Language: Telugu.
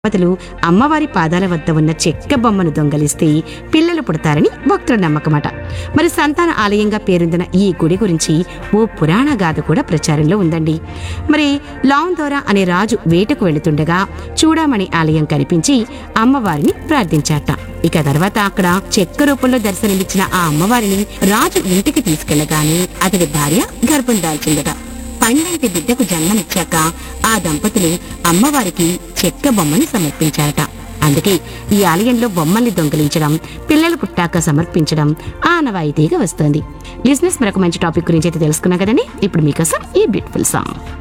దంపతులు అమ్మవారి పాదాల వద్ద ఉన్న చెక్క బొమ్మను దొంగలిస్తే పిల్లలు పుడతారని భక్తుల నమ్మకమట మరి సంతాన ఆలయంగా పేరొందిన ఈ గుడి గురించి ఓ పురాణ గాథ కూడా ప్రచారంలో ఉందండి మరి లాందోరా అనే రాజు వేటకు వెళుతుండగా చూడామణి ఆలయం కనిపించి అమ్మవారిని ప్రార్థించాట ఇక తర్వాత అక్కడ చెక్క రూపంలో దర్శనమిచ్చిన ఆ అమ్మవారిని రాజు ఇంటికి తీసుకెళ్లగానే అతడి భార్య గర్భం దాల్చిందట పండంటి బిడ్డకు జన్మనిచ్చాక ఆ దంపతులు అమ్మవారికి చెక్క బొమ్మని సమర్పించారట అందుకే ఈ ఆలయంలో బొమ్మల్ని దొంగిలించడం పిల్లలు పుట్టాక సమర్పించడం ఆనవాయితీగా వస్తోంది లిజినెస్ మరొక మంచి టాపిక్ గురించి అయితే తెలుసుకున్నా కదండి ఇప్పుడు మీకోసం ఈ బ్యూటిఫుల్ సాంగ్